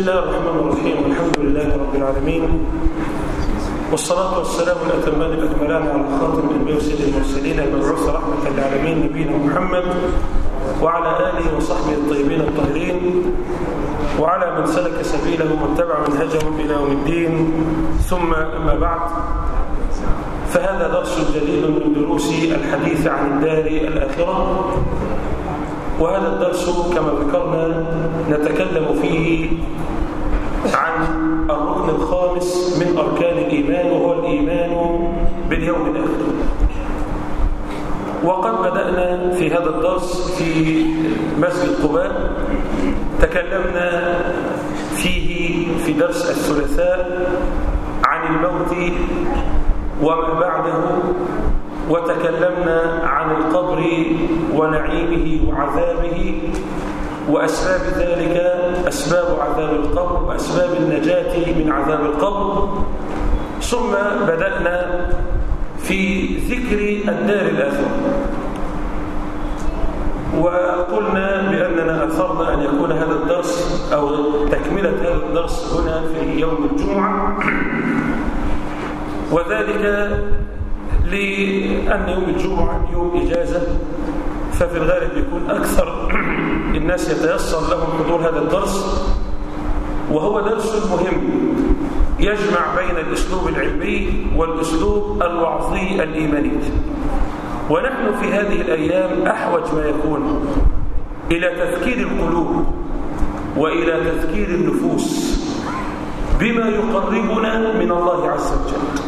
الله الرحمن الرحيم والحمد لله رب العالمين والصلاة والسلام الأتمان الأكملان على خاتم الأنبياء وسيد المرسلين المبعوث رحمة للعالمين نبينا محمد وعلى آله وصحبه الطيبين الطاهرين وعلى من سلك سبيلهم واتبع منهجهم إلى يوم الدين ثم أما بعد فهذا درس جديد من دروس الحديث عن الدار الآخرة وهذا الدرس كما ذكرنا نتكلم فيه عن الركن الخامس من أركان الإيمان وهو الإيمان باليوم الآخر وقد بدأنا في هذا الدرس في مسجد قباء تكلمنا فيه في درس الثلاثاء عن الموت وما بعده وتكلمنا عن القبر ونعيمه وعذابه وأسباب ذلك أسباب عذاب القبر وأسباب النجاة من عذاب القبر ثم بدأنا في ذكر الدار الآخرة وقلنا بأننا أثرنا أن يكون هذا الدرس أو تكملة هذا الدرس هنا في يوم الجمعة وذلك لأن يوم الجمعة يوم إجازة ففي الغالب يكون أكثر الناس يتيسر لهم حضور هذا الدرس وهو درس مهم يجمع بين الأسلوب العلمي والأسلوب الوعظي الإيماني ونحن في هذه الأيام أحوج ما يكون إلى تذكير القلوب وإلى تذكير النفوس بما يقربنا من الله عز وجل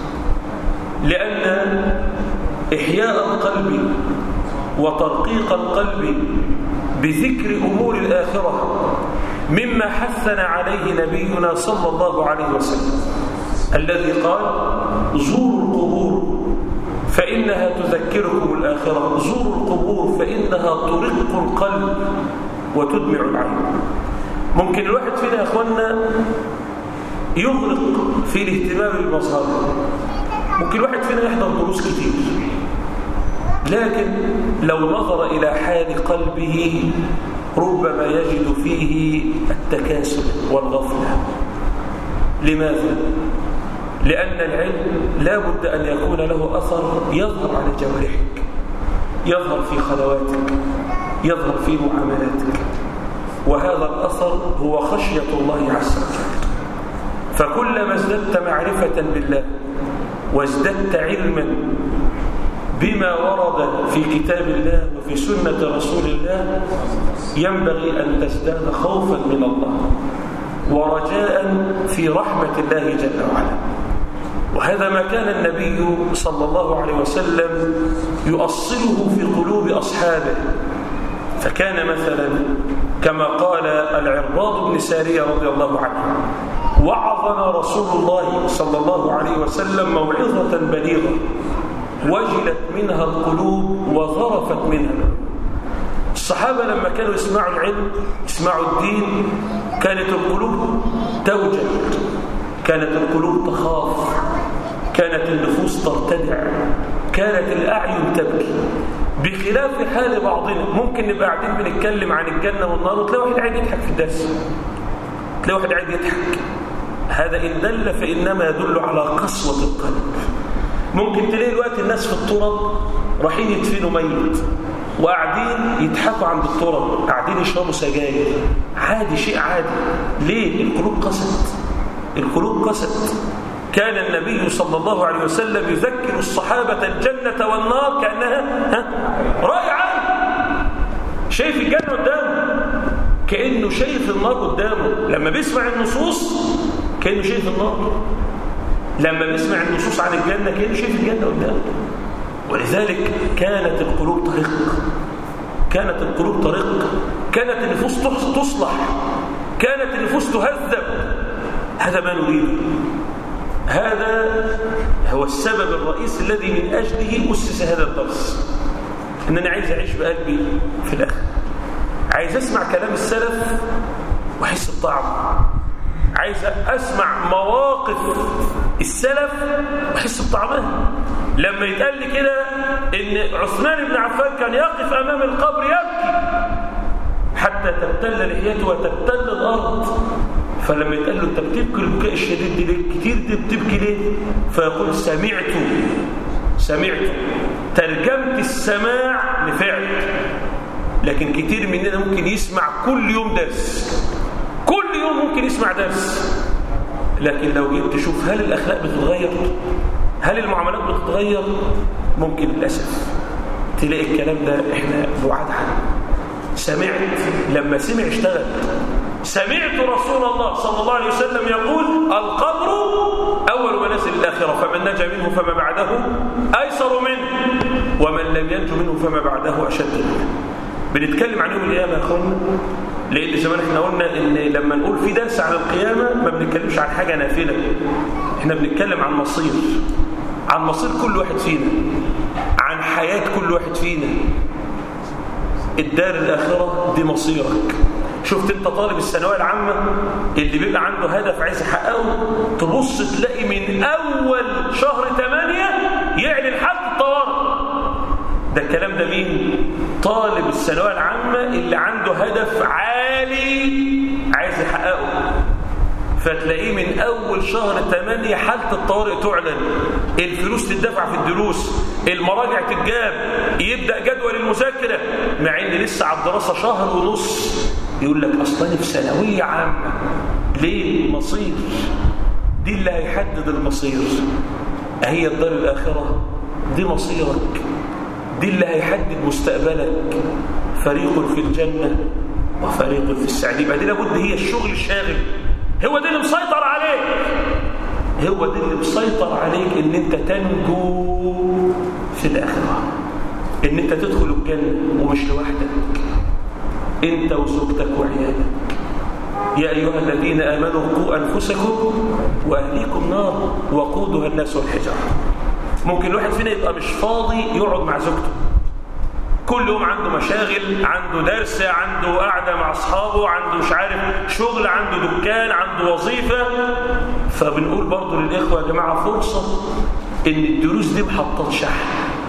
لأن إحياء القلب وترقيق القلب بذكر أمور الآخرة مما حثنا عليه نبينا صلى الله عليه وسلم الذي قال زوروا القبور فإنها تذكركم الآخرة زوروا القبور فإنها ترق القلب وتدمع العين ممكن الواحد فينا يا أخوانا يغرق في الاهتمام بالمظهر ممكن الواحد فينا يحضر دروس كتير لكن لو نظر إلى حال قلبه ربما يجد فيه التكاسل والغفلة لماذا؟ لأن العلم لا بد أن يكون له أثر يظهر على جوارحك يظهر في خلواتك يظهر في معاملاتك وهذا الأثر هو خشية الله عز وجل فكلما ازددت معرفة بالله وازددت علما بما ورد في كتاب الله وفي سنة رسول الله ينبغي أن تزداد خوفا من الله ورجاء في رحمة الله جل وعلا وهذا ما كان النبي صلى الله عليه وسلم يؤصله في قلوب أصحابه فكان مثلا كما قال العرباض بن سارية رضي الله عنه وعظنا رسول الله صلى الله عليه وسلم موعظة بليغة وجلت منها القلوب وظرفت منها الصحابة لما كانوا يسمعوا العلم يسمعوا الدين كانت القلوب توجل كانت القلوب تخاف كانت النفوس ترتدع كانت الأعين تبكي بخلاف حال بعضنا ممكن نبقى قاعدين بنتكلم عن الجنة والنار وتلاقي واحد قاعد يضحك في الدرس تلاقي واحد قاعد يضحك هذا إن دل فإنما يدل على قسوة القلب ممكن تلاقي الوقت الناس في التراب رايحين يدفنوا ميت وقاعدين يضحكوا عند التراب قاعدين يشربوا سجاير عادي شيء عادي ليه القلوب قست القلوب قست كان النبي صلى الله عليه وسلم يذكر الصحابة الجنة والنار كأنها ها رائعة شايف الجنة قدامه كأنه شايف النار قدامه لما بيسمع النصوص كأنه شايف النار لما بيسمع النصوص عن الجنة كأنه شايف الجنة قدامه ولذلك كانت القلوب طريق كانت القلوب طريق كانت النفوس تصلح كانت النفوس تهذب هذا ما نريده هذا هو السبب الرئيسي الذي من أجله أسس هذا الدرس إن أنا عايز أعيش بقلبي في الآخر عايز أسمع كلام السلف وأحس بطعمه عايز أسمع مواقف السلف وأحس بطعمها لما يتقال لي كده إن عثمان بن عفان كان يقف أمام القبر يبكي حتى تبتل لحيته وتبتل الأرض فلما يتقال له انت بتبكي البكاء الشديد دي ليه كتير دي بتبكي ليه فيقول سمعت سمعت ترجمت السماع لفعل لكن كتير مننا ممكن يسمع كل يوم درس كل يوم ممكن يسمع درس لكن لو جيت تشوف هل الأخلاق بتتغير هل المعاملات بتتغير ممكن للأسف تلاقي الكلام ده احنا بعاد عنه سمعت لما سمع اشتغل سمعت رسول الله صلى الله عليه وسلم يقول القبر أول منازل الآخرة فمن نجا منه فما بعده أيسر منه ومن لم ينج منه فما بعده أشد منه بنتكلم عن يوم القيامة يا أخوانا لأن زمان احنا قلنا إن لما نقول في درس عن القيامة ما بنتكلمش عن حاجة نافلة احنا بنتكلم عن مصير عن مصير كل واحد فينا عن حياة كل واحد فينا الدار الآخرة دي مصيرك شفت انت طالب الثانويه العامة اللي بيبقى عنده هدف عايز يحققه تبص تلاقي من أول شهر 8 يعلن حالة الطوارئ ده الكلام ده مين؟ طالب الثانويه العامة اللي عنده هدف عالي عايز يحققه فتلاقيه من أول شهر 8 حالة الطوارئ تعلن الفلوس تدفع في الدروس المراجع تتجاب يبدأ جدول المذاكرة مع ان لسه على الدراسة شهر ونص يقول لك أصلا في ثانوية عامة ليه المصير دي اللي هيحدد المصير هي الدار الآخرة دي مصيرك دي اللي هيحدد مستقبلك فريق في الجنة وفريق في السعير يبقى دي لابد هي الشغل الشاغل هو ده اللي مسيطر عليك هو ده اللي مسيطر عليك ان انت تنجو في الاخره ان انت تدخل الجنه ومش لوحدك انت وزوجتك وعيالك يا ايها الذين امنوا قوا انفسكم واهليكم نار وقودها الناس والحجاره ممكن الواحد فينا يبقى مش فاضي يقعد مع زوجته كل يوم عنده مشاغل عنده درس عنده قعدة مع أصحابه عنده مش عارف شغل عنده دكان عنده وظيفة فبنقول برضو للإخوة يا جماعة فرصة إن الدروس دي محطات شحن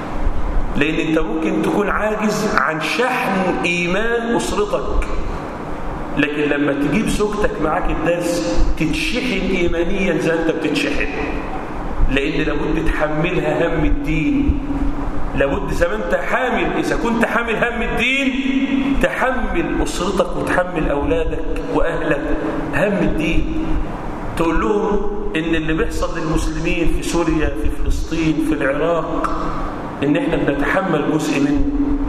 لأن أنت ممكن تكون عاجز عن شحن إيمان أسرتك لكن لما تجيب زوجتك معاك الدرس تتشحن إيمانيا زي أنت بتتشحن لأن لابد تحملها هم الدين لابد زي ما انت حامل اذا كنت حامل هم الدين تحمل اسرتك وتحمل اولادك واهلك هم الدين تقول لهم ان اللي بيحصل للمسلمين في سوريا في فلسطين في العراق ان احنا بنتحمل جزء منه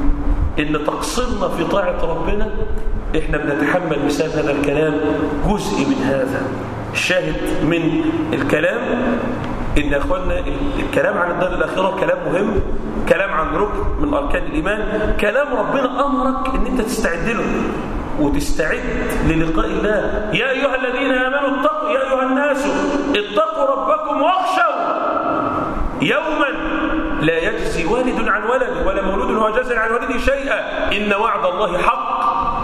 ان تقصيرنا في طاعه ربنا احنا بنتحمل بسبب هذا الكلام جزء من هذا الشاهد من الكلام ان يا اخوانا الكلام عن الدار الاخره كلام مهم كلام عن ركن من اركان الايمان كلام ربنا امرك ان انت تستعد له وتستعد للقاء الله يا ايها الذين امنوا اتقوا يا ايها الناس اتقوا ربكم واخشوا يوما لا يجزي والد عن ولده ولا مولود هو جازي عن والده شيئا ان وعد الله حق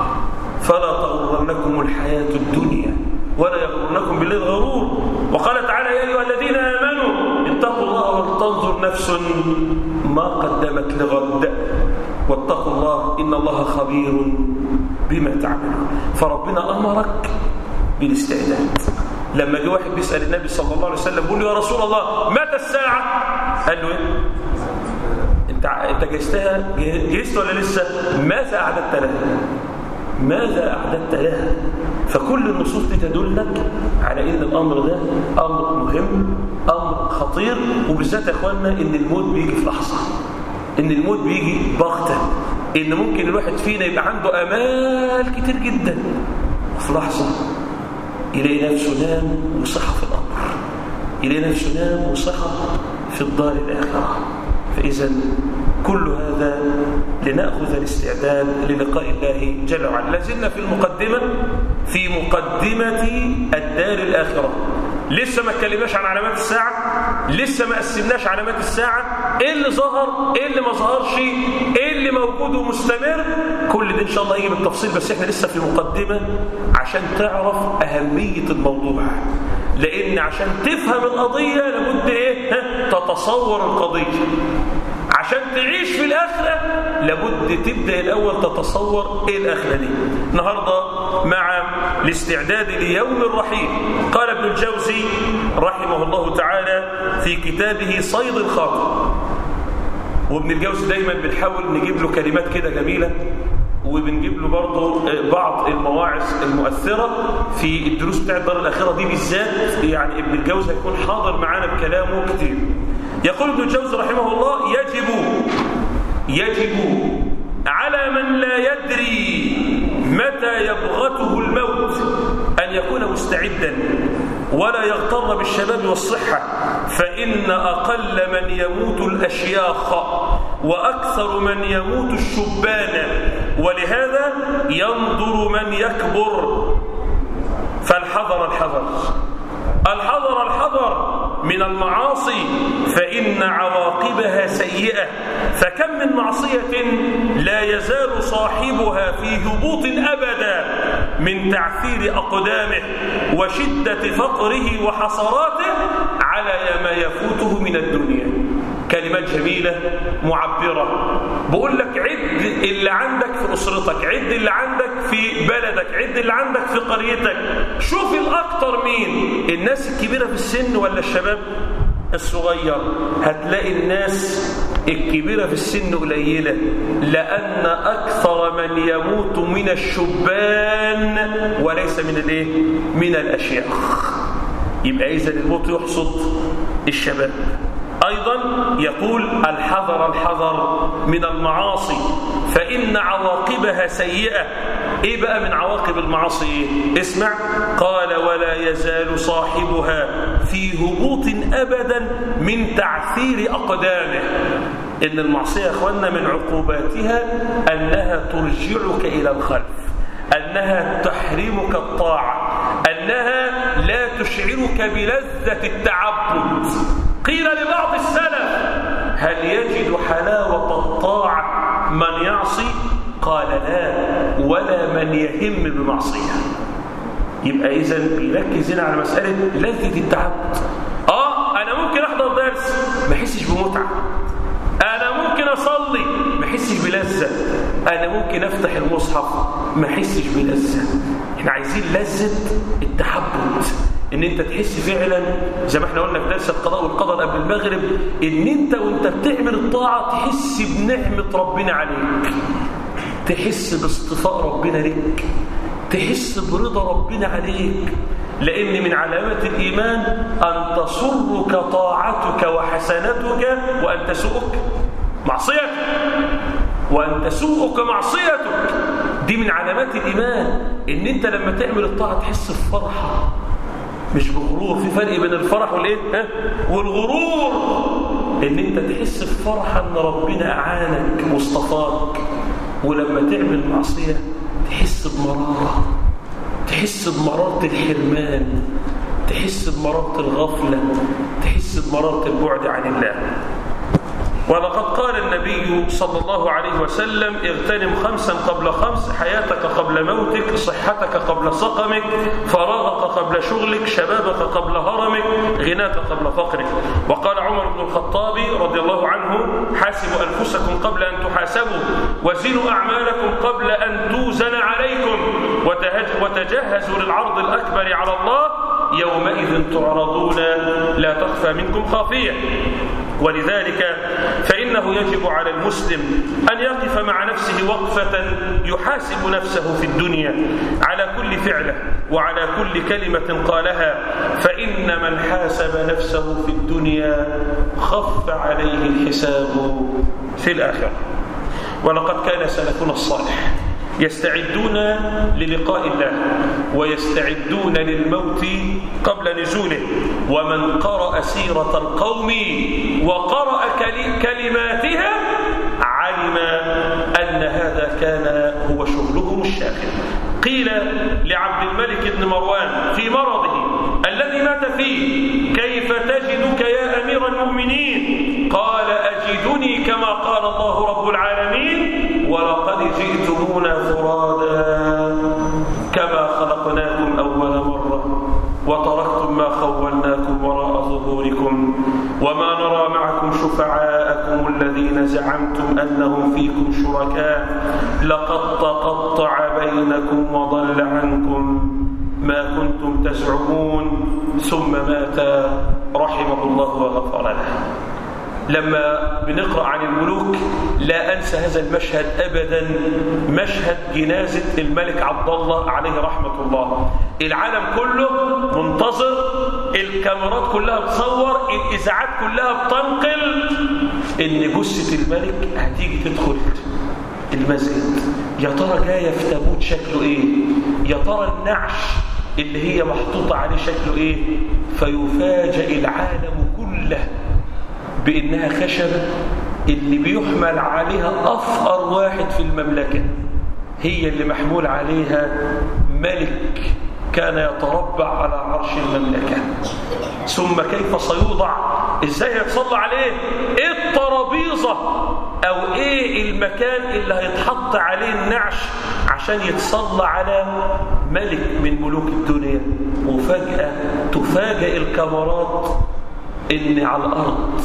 فلا تغرنكم الحياه الدنيا ولا يغرنكم بالله الغرور وقال تعالى يا ايها الذين امنوا اتقوا الله ولتنظر نفس ما قدمت لغد واتقوا الله ان الله خبير بما تعملون فربنا امرك بالاستعداد لما جه واحد بيسال النبي صلى الله عليه وسلم بيقول له يا رسول الله متى الساعه قال له ايه انت انت جهزتها جهزت ولا لسه ماذا اعددت لها ماذا أعددت لها فكل النصوص دي تدلك على ان الامر ده امر مهم امر خطير وبالذات يا اخواننا ان الموت بيجي في لحظه ان الموت بيجي بغته ان ممكن الواحد فينا يبقى عنده امال كتير جدا وفي لحظه يلاقي نفسه نام وصحى في الامر يلاقي نفسه نام وصحى في الدار الاخره فاذا كل هذا لنأخذ الاستعداد للقاء الله جل وعلا لازلنا في المقدمة في مقدمة الدار الآخرة لسه ما اتكلمناش عن علامات الساعة لسه ما قسمناش علامات الساعة ايه اللي ظهر ايه اللي ما ظهرش ايه اللي موجود ومستمر كل ده ان شاء الله يجي بالتفصيل بس احنا لسه في مقدمة عشان تعرف أهمية الموضوع لأن عشان تفهم القضية لابد ايه تتصور القضية عشان تعيش في الآخرة لابد تبدأ الأول تتصور إيه الآخرة دي النهاردة مع الاستعداد ليوم الرحيل قال ابن الجوزي رحمه الله تعالى في كتابه صيد الخاطر وابن الجوزي دايما بنحاول نجيب له كلمات كده جميلة وبنجيب له برضه بعض المواعظ المؤثرة في الدروس بتاع الدار الأخيرة دي بالذات يعني ابن الجوزي هيكون حاضر معانا بكلامه كتير يقول ابن الجوزي رحمه الله يجب يجب على من لا يدري متى يبغته الموت أن يكون مستعدا ولا يغتر بالشباب والصحة فإن أقل من يموت الأشياخ وأكثر من يموت الشبان ولهذا ينظر من يكبر فالحذر الحذر الحذر الحذر من المعاصي فإن عواقبها سيئة فكم من معصية لا يزال صاحبها في هبوط أبدا من تعثير أقدامه وشدة فقره وحسراته على ما يفوته من الدنيا كلمات جميلة معبرة بقول لك عد اللي عندك في أسرتك عد اللي عندك في بلدك عد اللي عندك في قريتك شوف الأكتر مين الناس الكبيرة في السن ولا الشباب الصغير هتلاقي الناس الكبيرة في السن قليلة لأن أكثر من يموت من الشبان وليس من الايه من الأشياخ يبقى إذا الموت يحصد الشباب أيضا يقول الحذر الحذر من المعاصي فإن عواقبها سيئة إيه بقى من عواقب المعاصي إيه؟ اسمع قال ولا يزال صاحبها في هبوط أبدا من تعثير أقدامه إن المعصية يا أخوانا من عقوباتها أنها ترجعك إلى الخلف أنها تحرمك الطاعة أنها لا تشعرك بلذة التعبد قيل لبعض السلف هل يجد حلاوة الطاعة من يعصي قال لا ولا من يهم بمعصية يبقى إذا بيركز هنا على مسألة لذة التعبد آه أنا ممكن أحضر درس ما أحسش بمتعة أنا ممكن أصلي ما أحسش بلذة أنا ممكن أفتح المصحف ما أحسش بلذة إحنا عايزين لذة التحبب ان انت تحس فعلا زي ما احنا قلنا في درس القضاء والقدر قبل المغرب ان انت وانت بتعمل الطاعه تحس بنعمه ربنا عليك تحس باصطفاء ربنا لك تحس برضا ربنا عليك لان من علامات الايمان ان تسرك طاعتك وحسناتك وان تسوءك معصيتك وان تسوءك معصيتك دي من علامات الايمان ان انت لما تعمل الطاعه تحس بفرحه مش بغرور في فرق بين الفرح والايه ها والغرور ان انت تحس بفرحه ان ربنا اعانك واصطفاك ولما تعمل معصيه تحس بمراره تحس بمراره الحرمان تحس بمراره الغفله تحس بمراره البعد عن الله ولقد قال النبي صلى الله عليه وسلم اغتنم خمسا قبل خمس حياتك قبل موتك صحتك قبل سقمك فراغك قبل شغلك شبابك قبل هرمك غناك قبل فقرك وقال عمر بن الخطاب رضي الله عنه حاسبوا أنفسكم قبل أن تحاسبوا وزنوا أعمالكم قبل أن توزن عليكم وتجهزوا للعرض الأكبر على الله يومئذ تعرضون لا تخفى منكم خافية ولذلك فإنه يجب على المسلم أن يقف مع نفسه وقفة يحاسب نفسه في الدنيا على كل فعله وعلى كل كلمة قالها فإن من حاسب نفسه في الدنيا خف عليه الحساب في الآخرة ولقد كان سلفنا الصالح يستعدون للقاء الله ويستعدون للموت قبل نزوله ومن قرأ سيرة القوم وقرأ كلماتها علم أن هذا كان هو شغلهم الشاغل قيل لعبد الملك بن مروان في مرضه الذي مات فيه كيف تجدك يا أمير المؤمنين قال أجدني كما قال الله رب العالمين ولقد جئتمونا فرادا كما خلقناكم أول مرة وتركتم ما خولناكم وراء ظهوركم وما نرى معكم شفعاءكم الذين زعمتم أنهم فيكم شركاء لقد تقطع بينكم وضل عنكم ما كنتم تزعمون ثم مات رحمه الله وغفر له لما بنقرأ عن الملوك لا أنسى هذا المشهد أبدا مشهد جنازة الملك عبد الله عليه رحمة الله العالم كله منتظر الكاميرات كلها بتصور الإذاعات كلها بتنقل إن جثة الملك هتيجي تدخل المسجد يا ترى جاية في تابوت شكله إيه يا ترى النعش اللي هي محطوطة عليه شكله إيه فيفاجئ العالم كله بإنها خشبة اللي بيحمل عليها أفقر واحد في المملكة هي اللي محمول عليها ملك كان يتربع على عرش المملكة ثم كيف سيوضع ازاي هيتصلى عليه ايه الترابيزة او ايه المكان اللي هيتحط عليه النعش عشان يتصلى على ملك من ملوك الدنيا وفجأة تفاجئ الكاميرات ان على الارض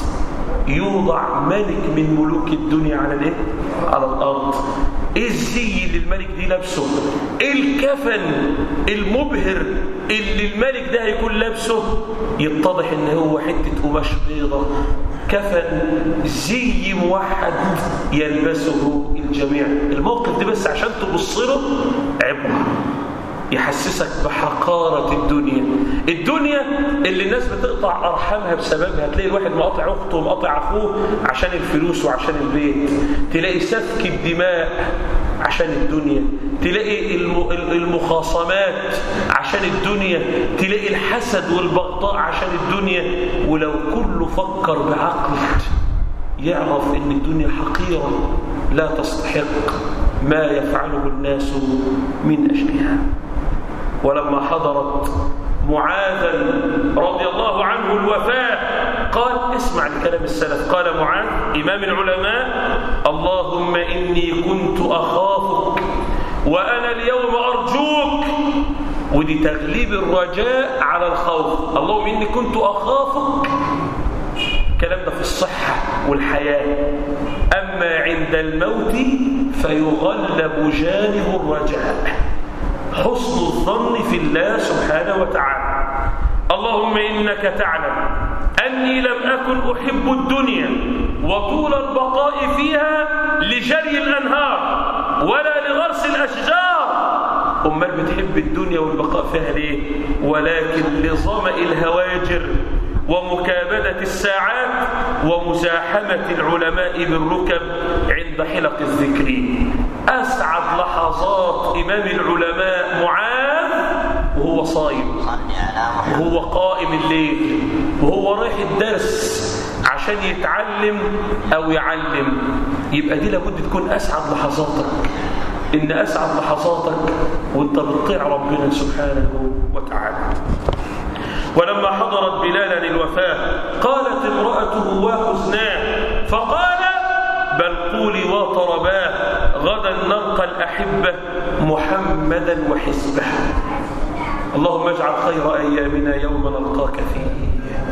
يوضع ملك من ملوك الدنيا على الايه على الارض ايه الزي اللي الملك دي لابسه ايه الكفن المبهر اللي الملك ده هيكون لابسه يتضح ان هو حته قماش بيضه كفن زي موحد يلبسه الجميع الموقف ده بس عشان تبص له عبره يحسسك بحقارة الدنيا الدنيا اللي الناس بتقطع أرحامها بسببها تلاقي الواحد مقاطع أخته ومقاطع أخوه عشان الفلوس وعشان البيت تلاقي سفك الدماء عشان الدنيا تلاقي المخاصمات عشان الدنيا تلاقي الحسد والبغضاء عشان الدنيا ولو كله فكر بعقل يعرف ان الدنيا حقيرة لا تستحق ما يفعله الناس من أجلها ولما حضرت معاذا رضي الله عنه الوفاة قال اسمع لكلام السلف قال معاذ إمام العلماء اللهم إني كنت أخافك وأنا اليوم أرجوك ودي تغليب الرجاء على الخوف اللهم إني كنت أخافك الكلام ده في الصحة والحياة أما عند الموت فيغلب جانب الرجاء حسن الظن في الله سبحانه وتعالى اللهم إنك تعلم أني لم أكن أحب الدنيا وطول البقاء فيها لجري الأنهار ولا لغرس الأشجار أمال بتحب الدنيا والبقاء فيها ليه ولكن لظمأ الهواجر ومكابدة الساعات ومزاحمة العلماء بالركب عند حلق الذكر أسعد لحظات إمام العلماء معاذ وهو صايم وهو قائم الليل وهو رايح الدرس عشان يتعلم أو يعلم يبقى دي لابد تكون أسعد لحظاتك إن أسعد لحظاتك وانت بتطيع ربنا سبحانه وتعالى ولما حضرت بلالا الوفاة قالت امرأته وحزناه فقال بل قولي وطرباه غدا نلقى الأحبة محمدا وحزبه اللهم اجعل خير أيامنا يوم نلقاك فيه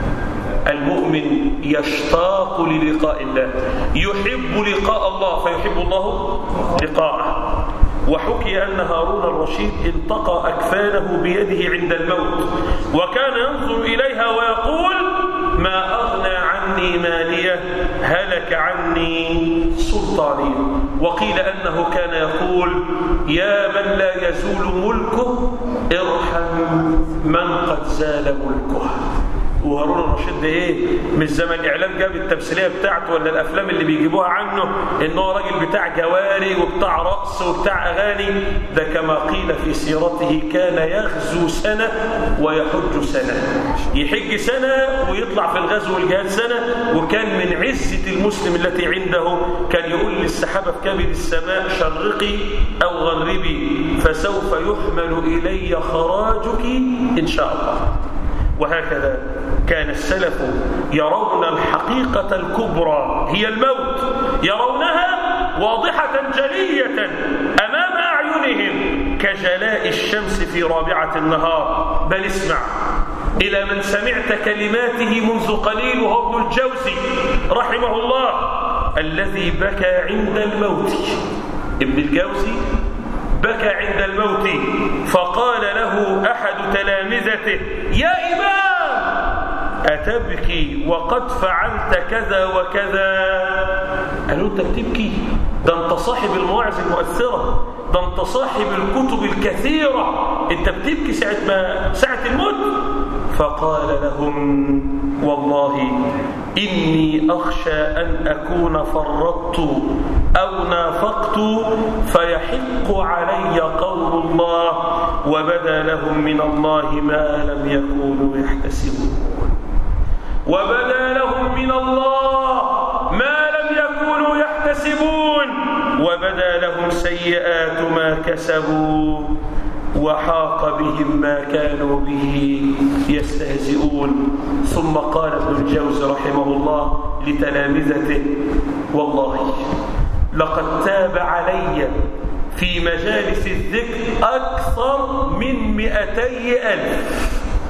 المؤمن يشتاق للقاء الله يحب لقاء الله فيحب الله لقاءه وحكي أن هارون الرشيد التقى أكفانه بيده عند الموت وكان ينظر إليها ويقول ما أغنى عني مالية هلك عني سلطاني وقيل أنه كان يقول يا من لا يزول ملكه ارحم من قد زال ملكه وهارون الرشيد ده ايه مش زمن الاعلام جاب التمثيليه بتاعته ولا الافلام اللي بيجيبوها عنه ان هو راجل بتاع جواري وبتاع رقص وبتاع اغاني ده كما قيل في سيرته كان يغزو سنه ويحج سنه يحج سنه ويطلع في الغزو والجهاد سنه وكان من عزه المسلم التي عنده كان يقول للسحابه في كبد السماء شرقي او غربي فسوف يحمل الي خراجك ان شاء الله وهكذا كان السلف يرون الحقيقة الكبرى هي الموت يرونها واضحة جلية أمام أعينهم كجلاء الشمس في رابعة النهار بل اسمع إلى من سمعت كلماته منذ قليل وهو ابن الجوزي رحمه الله الذي بكى عند الموت ابن الجوزي بكى عند الموت فقال له أحد تلامذته يا إمام أتبكي وقد فعلت كذا وكذا قالوا أنت بتبكي ده أنت صاحب المواعظ المؤثرة ده أنت صاحب الكتب الكثيرة أنت بتبكي ساعة, ما ساعة الموت فقال لهم والله إني أخشى أن أكون فرطت أو نافقت فيحق علي قول الله وبدا لهم من الله ما لم يكونوا يحتسبون وبدا لهم من الله ما لم يكونوا يحتسبون وبدا لهم سيئات ما كسبوا وحاق بهم ما كانوا به يستهزئون ثم قال ابن الجوز رحمه الله لتلامذته والله لقد تاب علي في مجالس الذكر أكثر من مئتي ألف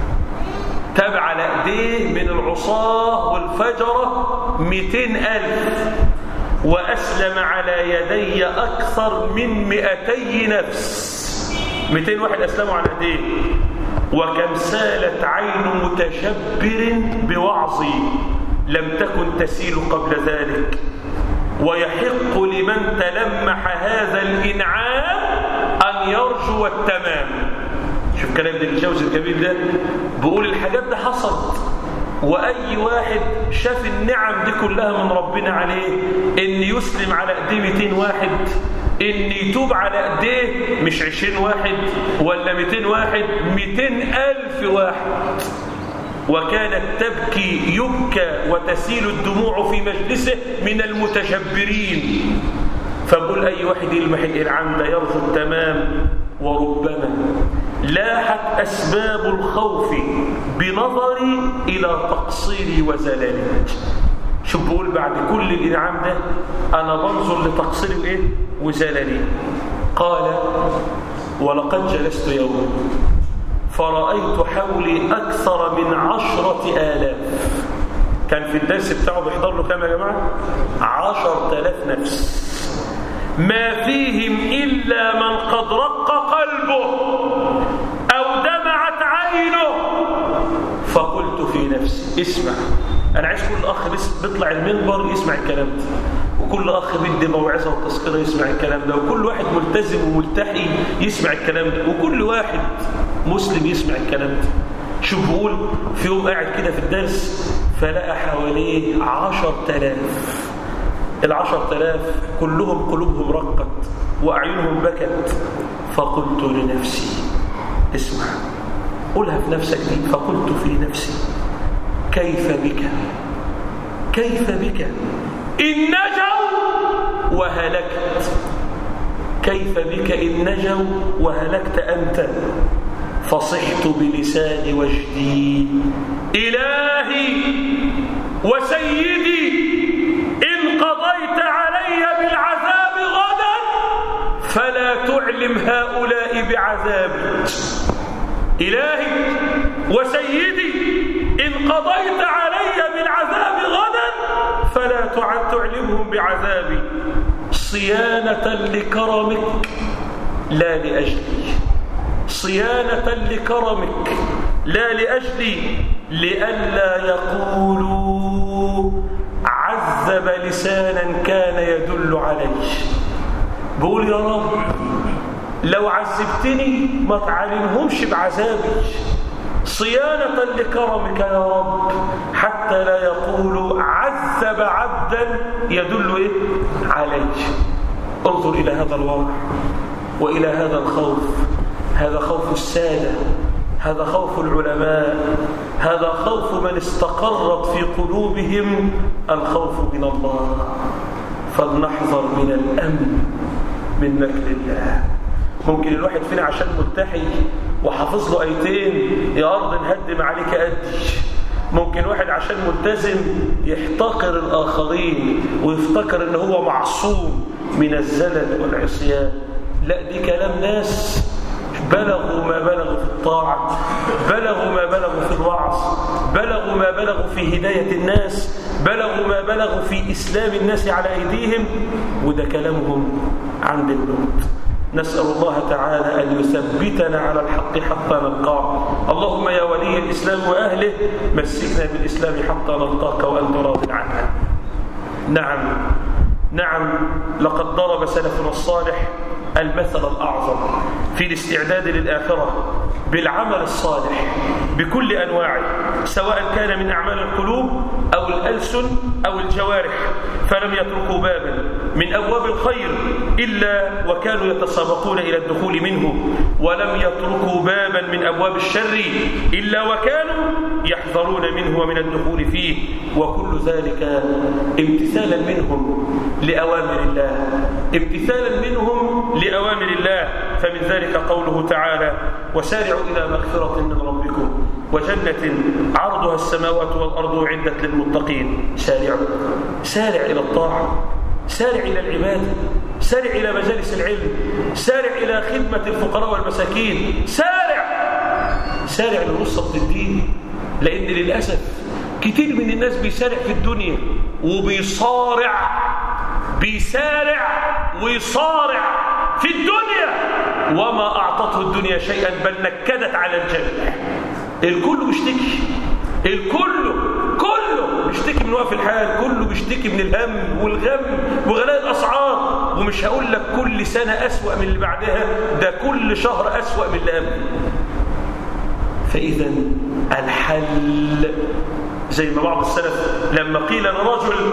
تاب على ايديه من العصاة والفجرة مئتين ألف وأسلم على يدي أكثر من مئتي نفس 200 واحد أسلموا على ايديه وكم سالت عين متجبر بوعظي لم تكن تسيل قبل ذلك ويحق لمن تلمح هذا الإنعام أن يرجو التمام شوف كلام ابن الجوزي الجميل ده بيقول الحاجات دي حصلت وأي واحد شاف النعم دي كلها من ربنا عليه إن يسلم على ايديه 200 واحد إن يتوب على ايديه مش 20 واحد ولا 200 واحد 200 ألف واحد وكانت تبكي يبكى وتسيل الدموع في مجلسه من المتجبرين فبقول أي واحد يلمح الإنعام ده يرجو التمام وربما لاحت أسباب الخوف بنظري إلى تقصيري وزلالي شو بقول بعد كل الإنعام ده أنا بنظر لتقصيري وإيه وزلالي قال ولقد جلست يوما فرأيت حولي أكثر من عشرة آلاف كان في الدرس بتاعه بيحضر له كام يا جماعة عشر تلاف نفس ما فيهم إلا من قد رق قلبه أو دمعت عينه فقلت في نفسي اسمع أنا عايز كل أخ بس بيطلع المنبر يسمع الكلام ده وكل أخ بيدي موعظة وتذكرة يسمع الكلام ده وكل واحد ملتزم وملتحي يسمع الكلام ده وكل واحد مسلم يسمع الكلام ده شوف بقول في يوم قاعد كده في الدرس فلقى حواليه عشر تلاف العشر تلاف كلهم قلوبهم رقت وأعينهم بكت فقلت لنفسي اسمع قولها في نفسك دي فقلت في نفسي كيف بك كيف بك إن نجوا وهلكت كيف بك إن نجوا وهلكت أنت فصحت بلسان وجدي إلهي وسيدي إن قضيت علي بالعذاب غدا فلا تعلم هؤلاء بعذابي إلهي وسيدي إن قضيت علي بالعذاب غدا فلا تعلمهم بعذابي صيانة لكرمك لا لأجلي صيانة لكرمك لا لأجلي لئلا يقولوا عذب لسانا كان يدل عليه بقول يا رب لو عذبتني ما تعلمهمش بعذابي صيانة لكرمك يا رب حتى لا يقولوا عذب عبدا يدل إيه؟ عليه انظر إلى هذا الوضع وإلى هذا الخوف هذا خوف السادة هذا خوف العلماء هذا خوف من استقرت في قلوبهم الخوف من الله فلنحذر من الأمن من مكر الله ممكن الواحد فينا عشان ملتحي وحافظ له ايتين يا ارض نهدم عليك ادي ممكن واحد عشان ملتزم يحتقر الاخرين ويفتكر ان هو معصوم من الزلل والعصيان لا دي كلام ناس بلغوا ما بلغوا في الطاعة بلغوا ما بلغوا في الوعظ بلغوا ما بلغوا في هداية الناس بلغوا ما بلغوا في إسلام الناس على أيديهم وده كلامهم عند الموت نسأل الله تعالى أن يثبتنا على الحق حتى نلقاه اللهم يا ولي الإسلام وأهله مسكنا بالإسلام حتى نلقاك وأنت راض عنا نعم نعم لقد ضرب سلفنا الصالح المثل الأعظم في الاستعداد للآخرة بالعمل الصالح بكل أنواعه سواء كان من أعمال القلوب أو الألسن أو الجوارح فلم يتركوا بابا من أبواب الخير إلا وكانوا يتسابقون إلى الدخول منه ولم يتركوا بابا من أبواب الشر إلا وكانوا يحذرون منه ومن الدخول فيه وكل ذلك امتثالا منهم لأوامر الله امتثالا منهم لأوامر الله فمن ذلك قوله تعالى وسارعوا إلى مغفرة من ربكم وجنة عرضها السماوات والأرض أعدت للمتقين سارعوا سارع إلى الطاعة سارع إلى العبادة سارع إلى مجالس العلم سارع إلى خدمة الفقراء والمساكين سارع سارع لنصرة الدين لأن للأسف كتير من الناس بيسارع في الدنيا وبيصارع بيسارع ويصارع في الدنيا وما أعطته الدنيا شيئا بل نكدت على الجميع الكل بيشتكي الكل كله بيشتكي من وقف الحال كله بيشتكي من الهم والغم وغلاء الأسعار ومش هقول لك كل سنة أسوأ من اللي بعدها ده كل شهر أسوأ من اللي قبل فإذا الحل زي ما بعض السلف لما قيل لرجل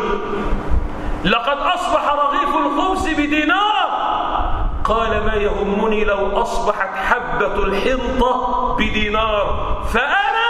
لقد أصبح رغيف الخبز بدينار قال ما يهمني لو أصبحت حبة الحنطة بدينار فأنا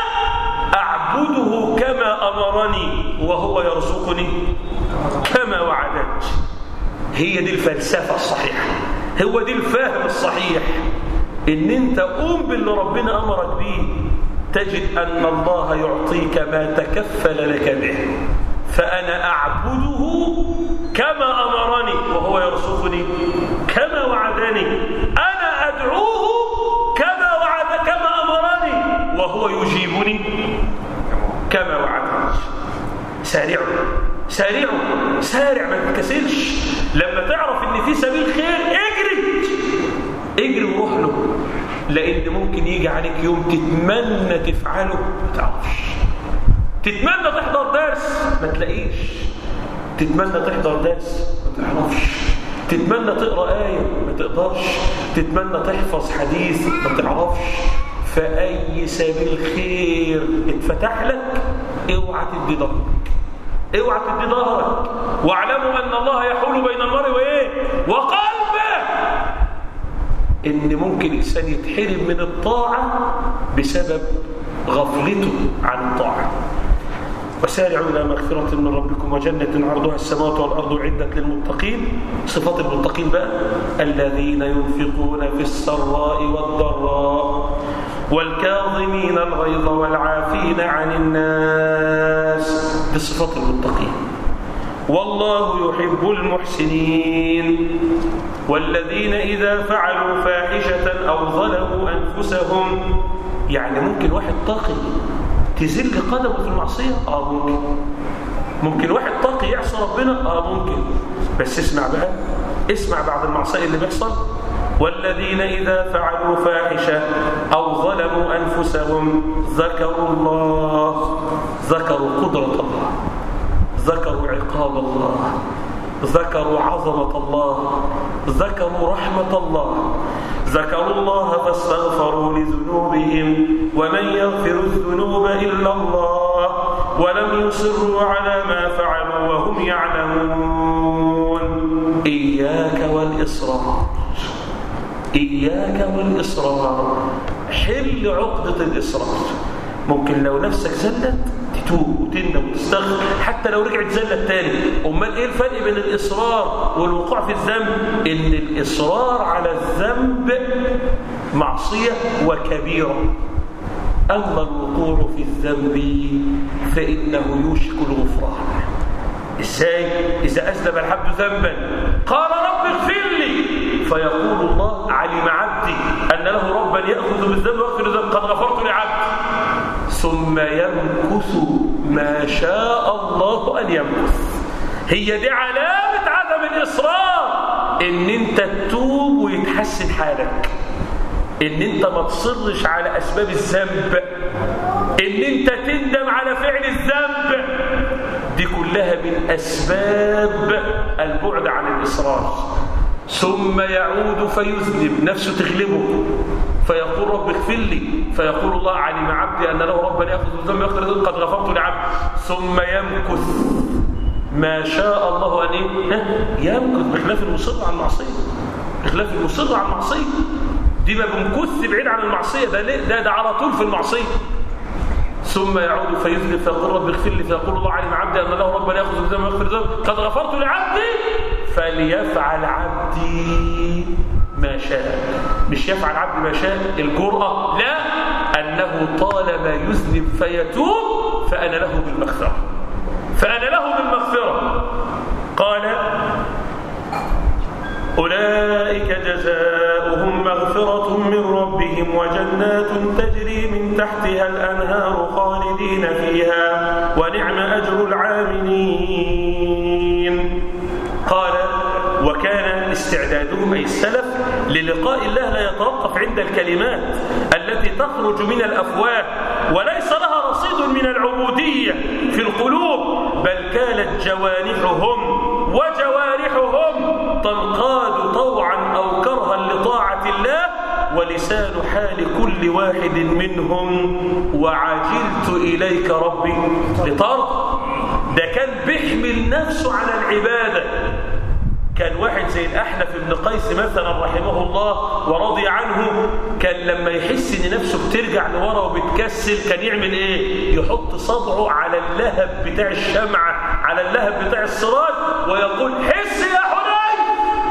أعبده كما أمرني وهو يرزقني كما وعدت هي دي الفلسفة الصحيحة هو دي الفهم الصحيح ان انت قوم باللي ربنا امرك بيه تجد ان الله يعطيك ما تكفل لك به فانا اعبده كما امرني وهو يرزقني كما وعدني انا ادعوه كما وعد كما امرني وهو يجيبني كما وعدني سارعوا سارعوا سارع ما تتكسلش لما تعرف ان في سبيل خير اجري اجري وروح له لان ممكن يجي عليك يوم تتمنى تفعله ما تعرفش تتمنى تحضر درس ما تلاقيش تتمنى تحضر درس ما تعرفش تتمنى تقرا ايه ما تقدرش تتمنى تحفظ حديث ما تعرفش فاي سبيل خير اتفتح لك اوعى تدي ظهرك اوعى تدي ظهرك واعلموا ان الله يحول بين المرء وايه وقلبه ان ممكن الانسان يتحرم من الطاعه بسبب غفلته عن الطاعه وسارعوا إلى مغفرة من ربكم وجنة عرضها السماوات والأرض عدة للمتقين صفات المتقين بقى الذين ينفقون في السراء والضراء والكاظمين الغيظ والعافين عن الناس دي صفات المتقين والله يحب المحسنين والذين إذا فعلوا فاحشة أو ظلموا أنفسهم يعني ممكن واحد طاقي تزل قدمه في المعصية آه ممكن ممكن واحد طاقي يعصى ربنا آه ممكن بس اسمع بقى اسمع بعد المعصية اللي بيحصل والذين إذا فعلوا فاحشة أو ظلموا أنفسهم ذكروا الله ذكروا قدرة الله ذكروا عقاب الله ذكروا عظمة الله ذكروا رحمة الله ذكروا الله فاستغفروا لذنوبهم ومن يغفر الذنوب إلا الله ولم يصروا على ما فعلوا وهم يعلمون إياك والإصرار إياك والإصرار حل عقدة الإصرار ممكن لو نفسك زلت تتوب وتندم وتستغفر حتى لو رجعت زلت تاني امال ايه الفرق بين الاصرار والوقوع في الذنب ان الاصرار على الذنب معصيه وكبيره اما الوقوع في الذنب فانه يوشك الغفران ازاي اذا اذنب العبد ذنبا قال رب اغفر لي فيقول الله علم عبدي ان له ربا ياخذ بالذنب ويغفر الذنب قد غفرت لعبدي ثم يمكث ما شاء الله أن يمكث هي دي علامة عدم الإصرار إن أنت تتوب ويتحسن حالك إن أنت ما تصرش على أسباب الذنب إن أنت تندم على فعل الذنب دي كلها من أسباب البعد عن الإصرار ثم يعود فيذنب نفسه تغلبه فيقول رب اغفر لي فيقول الله علم عبدي أن له ربا يأخذ الذنب يغفر الذنب قد غفرت لعبدي ثم يمكث ما شاء الله أن يمكث بخلاف المصر على المعصية بخلاف المصر على المعصية دي ما بمكث بعيد عن المعصية ده, ليه؟ ده, ده على طول في المعصية ثم يعود فيذنب فيقول رب اغفر لي فيقول الله علم عبدي أن له ربا يأخذ الذنب ويغفر الذنب قد غفرت لعبدي فليفعل عبدي ما شاء مش يفعل عبدي ما شاء الجرأة لا أنه طالما يذنب فيتوب فأنا له بالمغفرة فأنا له بالمغفرة قال أولئك جزاؤهم مغفرة من ربهم وجنات تجري من تحتها الأنهار خالدين فيها ونعم أجر العاملين قال وكان استعدادهم أي السلف للقاء الله لا يتوقف عند الكلمات التي تخرج من الأفواه وليس لها رصيد من العبودية في القلوب بل كانت جوانحهم وجوارحهم تنقاد طوعا أو كرها لطاعة الله ولسان حال كل واحد منهم وعجلت إليك ربي لطرد ده كان بيحمل نفسه على العبادة كان واحد زي الأحنف بن قيس مثلا رحمه الله ورضي عنه كان لما يحس ان نفسه بترجع لورا وبتكسل كان يعمل ايه يحط صبعه على اللهب بتاع الشمعة على اللهب بتاع السراج ويقول حس يا حنين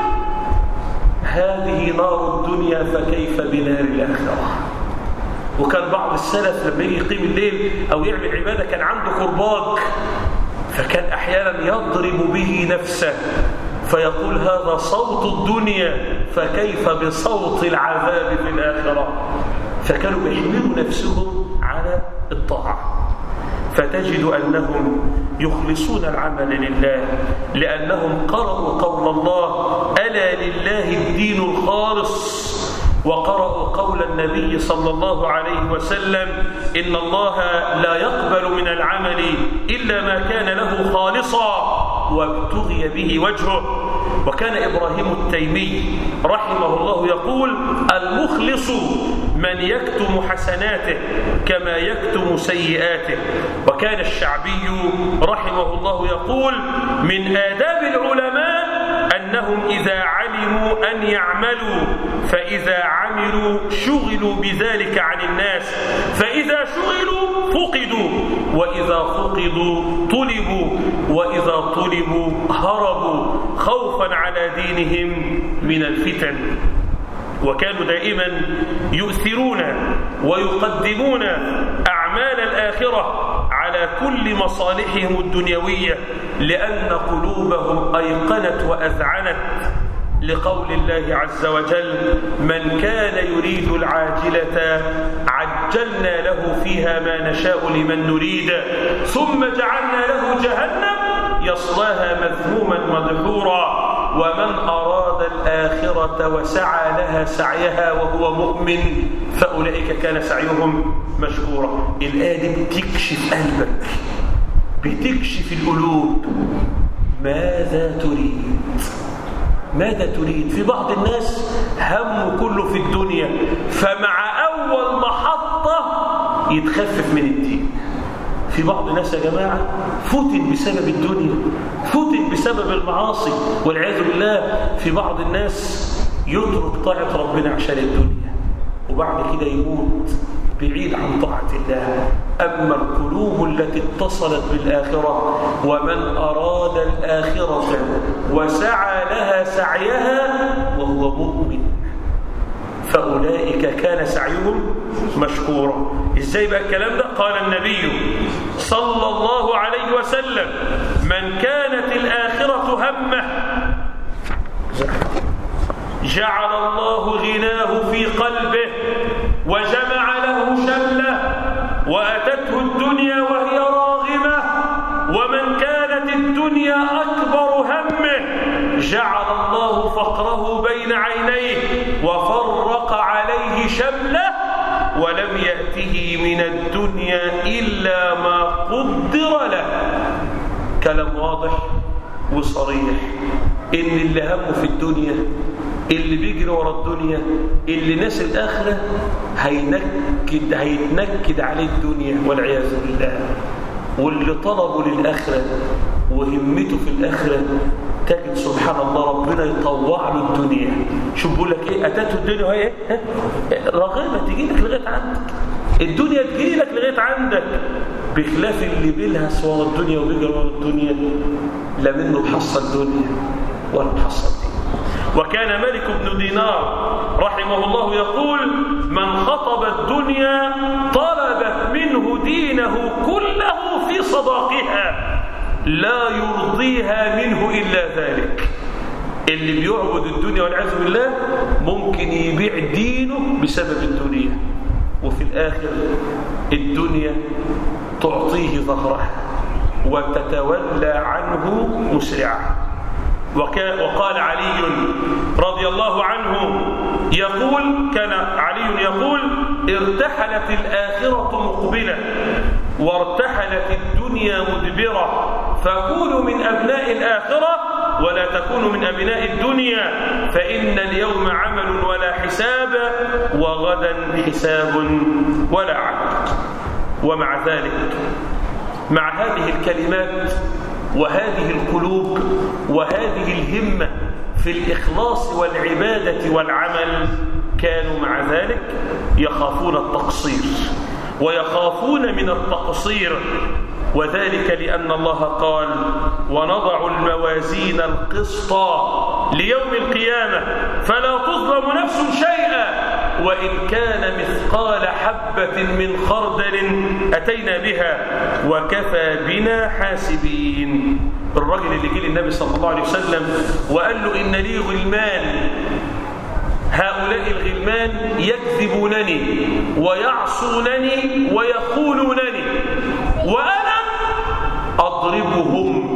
هذه نار الدنيا فكيف بنار الآخرة وكان بعض السلف لما يجي يقيم الليل أو يعمل عبادة كان عنده كرباج فكان أحيانا يضرب به نفسه فيقول هذا صوت الدنيا فكيف بصوت العذاب في الآخرة فكانوا يحملوا نفسهم على الطاعة فتجد أنهم يخلصون العمل لله لأنهم قرأوا قول الله ألا لله الدين الخالص وقرأوا قول النبي صلى الله عليه وسلم إن الله لا يقبل من العمل إلا ما كان له خالصا وابتغي به وجهه وكان إبراهيم التيمي رحمه الله يقول المخلص من يكتم حسناته كما يكتم سيئاته وكان الشعبي رحمه الله يقول من آداب العلماء أنهم إذا علموا أن يعملوا فإذا عملوا شغلوا بذلك عن الناس فإذا شغلوا فقدوا وإذا فقدوا طلبوا وإذا طلبوا هربوا خوفا على دينهم من الفتن وكانوا دائما يؤثرون ويقدمون أعمال الآخرة على كل مصالحهم الدنيوية لأن قلوبهم أيقنت وأذعنت لقول الله عز وجل من كان يريد العاجلة عجلنا له فيها ما نشاء لمن نريد ثم جعلنا له جهنم يصلاها مذموما مدحورا ومن أراد الآخرة وسعى لها سعيها وهو مؤمن فأولئك كان سعيهم مشكورا الآية دي بتكشف قلبك بتكشف القلوب ماذا تريد ماذا تريد في بعض الناس همه كله في الدنيا فمع أول محطة يتخفف من الدين في بعض الناس يا جماعة فتن بسبب الدنيا فتن بسبب المعاصي والعياذ بالله في بعض الناس يترك طاعة ربنا عشان الدنيا وبعد كده يموت بعيد عن طاعة الله أما القلوب التي اتصلت بالآخرة ومن أراد الآخرة وسعى لها سعيها وهو مؤمن فأولئك كان سعيهم مشكورا إزاي بقى الكلام ده قال النبي صلى الله عليه وسلم من كانت الآخرة همه جعل الله غناه في قلبه وجمع له شمله وأتته الدنيا وهي راغمة جعل الله فقره بين عينيه وفرق عليه شمله ولم يأته من الدنيا إلا ما قدر له كلام واضح وصريح إن اللي همه في الدنيا اللي بيجري ورا الدنيا اللي ناس الآخرة هينكد هيتنكد عليه الدنيا والعياذ بالله واللي طلبوا للآخرة وهمته في الآخرة تجد سبحان الله ربنا يطوع له الدنيا شوف بيقول لك ايه اتته الدنيا وهي ايه رغبه تجي لك لغايه عندك الدنيا تجي لك لغايه عندك بخلاف اللي بيلهس ورا الدنيا وبيجري ورا الدنيا لا منه محصل دنيا ولا محصل دين وكان ملك بن دينار رحمه الله يقول من خطب الدنيا طلبت منه دينه كله في صداقها لا يرضيها منه إلا ذلك اللي بيعبد الدنيا والعياذ بالله ممكن يبيع دينه بسبب الدنيا وفي الآخر الدنيا تعطيه ظهرها وتتولى عنه مسرعا وقال علي رضي الله عنه يقول كان علي يقول ارتحلت الآخرة مقبلة وارتحلت الدنيا مدبرة فكونوا من أبناء الآخرة ولا تكونوا من أبناء الدنيا فإن اليوم عمل ولا حساب وغدا حساب ولا عمل ومع ذلك مع هذه الكلمات وهذه القلوب وهذه الهمة في الإخلاص والعبادة والعمل كانوا مع ذلك يخافون التقصير ويخافون من التقصير وذلك لأن الله قال ونضع الموازين القسط ليوم القيامة فلا تظلم نفس شيئا وإن كان مثقال حبة من خردل أتينا بها وكفى بنا حاسبين الرجل اللي جه للنبي صلى الله عليه وسلم وقال له إن لي غلمان هؤلاء الغلمان يكذبونني ويعصونني ويخونونني وأنا أضربهم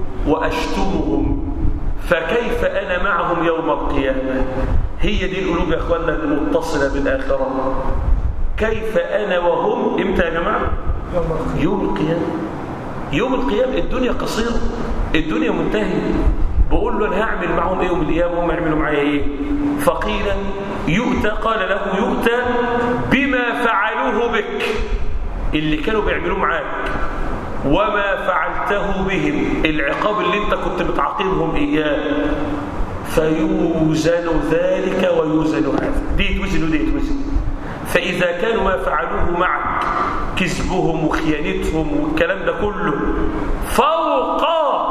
وأشتمهم فكيف أنا معهم يوم القيامة هي دي القلوب يا أخوانا المتصلة بالآخرة كيف أنا وهم إمتى يا جماعة يوم القيامة يوم القيامة الدنيا قصيرة الدنيا منتهية بقول له أنا هعمل معهم إيه يوم القيامة وهم يعملوا معايا إيه فقيل يؤتى قال له يؤتى بما فعلوه بك اللي كانوا بيعملوه معاك وما فعلته بهم العقاب اللي انت كنت بتعاقبهم اياه فيوزن ذلك ويوزن هذا دي يتوزن ودي يتوزن فإذا كانوا ما فعلوه معك كذبهم وخيانتهم والكلام ده كله فوق